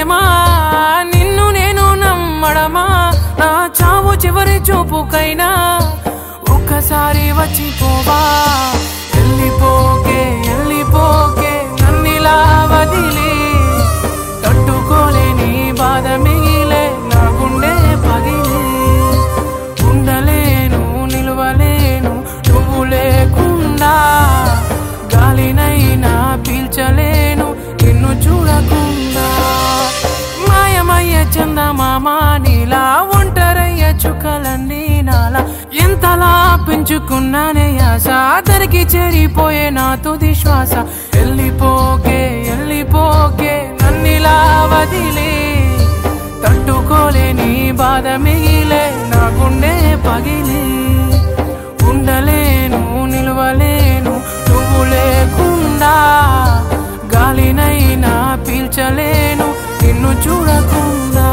ప్రేమ నిన్ను నేను నమ్మడమా నా చావు చివరి చూపుకైనా ఒక్కసారి వచ్చిపోవా వెళ్ళిపోకే వెళ్ళిపోకే నన్నిలా వదిలి తట్టుకోలేని బాధ మిగిలే నా గుండె పగిలి ఉండలేను నిలవలేను నువ్వు లేకుండా గాలినైనా పీల్చలేను నిన్ను చూడకుండా మాయమయ్య చందమామ నీలా ఒంటరయ్య చుక్కలన్నీ నాలా ఎంతలా పెంచుకున్నానే ఆశ దరికి చేరిపోయే నా తుది శ్వాస వెళ్ళిపోకే వెళ్ళిపోకే నన్నిలా వదిలే తట్టుకోలేని బాధ మిగిలే నా గుండె పగిలి ఉండలేను నిలవలేను నువ్వు లేకుండా గాలినైనా పీల్చలేను నిన్ను చూడకుండా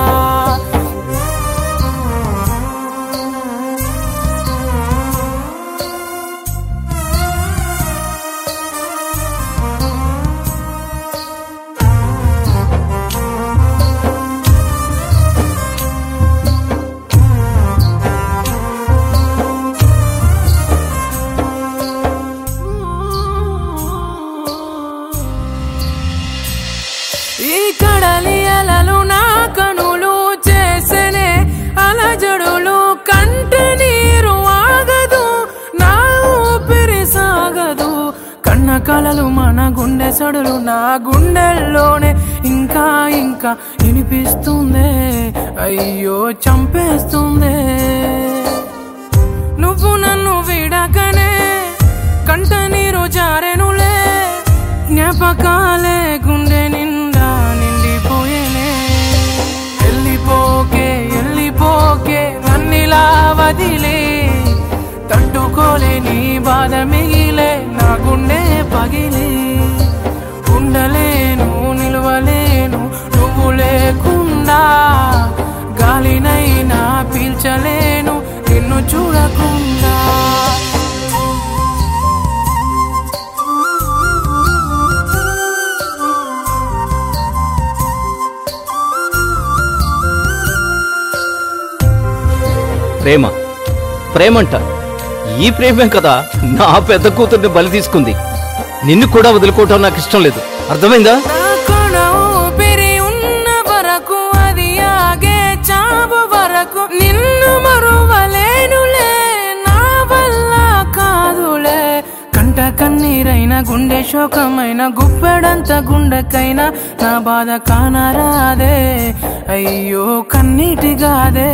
ఈ కడలి అలలు నా కనులు చేసనే అలజడులు కంట నీరు ఆగదు నా ఊపిరి సాగదు కన్న కలలు మన గుండె సడులు నా గుండెల్లోనే ఇంకా ఇంకా వినిపిస్తుందే అయ్యో చంపేస్తుందే నువ్వు నన్ను విడకనే కంట నీరు జారెనులే జ్ఞాపకాలే గుండె నిండా నిండిపోయేనే వెళ్ళిపోకే వెళ్ళిపోకే నన్నిలా వదిలే తట్టుకోలేని బాధ మిగిలే నా గుండె పగిలి ఉండలేను నిలవలేను నువ్వు లేకుండా గాలినైనా పీల్చలేను నిన్ను చూడకుండా ప్రేమ ప్రేమంట ఈ ప్రేమే కదా నా పెద్ద కూతుర్ని బలి తీసుకుంది నిన్ను కూడా వదులుకోవటం నాకు ఇష్టం లేదు అర్థమైందా నా కొన ఊపిరి ఉన్న వరకు అది ఆగే చావు వరకు నిన్ను మరువలేనులే నా వల్ల కాదులే కంట కన్నీరైన గుండె శోకమైన గుప్పెడంత గుండెకైనా నా బాధ కానరాదే అయ్యో కన్నీటిగాదే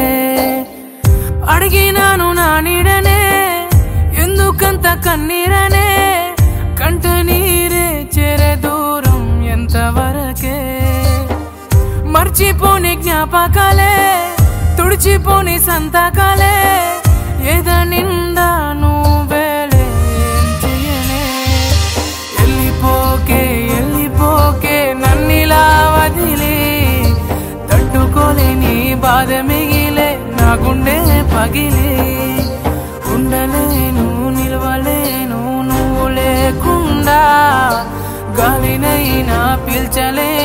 అడిగినాను నా నీడనే ఎందుకంత కన్నీరనే కంట నీరే చేరే దూరం ఎంతవరకే మర్చిపోని జ్ఞాపకాలే తుడిచిపోని సంతకాలే ఏద నిండా నువ్వేలే ఏం చెయ్యనే వెళ్ళిపోకే వెళ్ళిపోకే నన్నిలా వదిలి తట్టుకోలేని బాధ మిగిలే నా గుండె పగిలి ఉండలేను నిలవలేను నువ్వు లేకుండా గాలినైనా పీల్చలే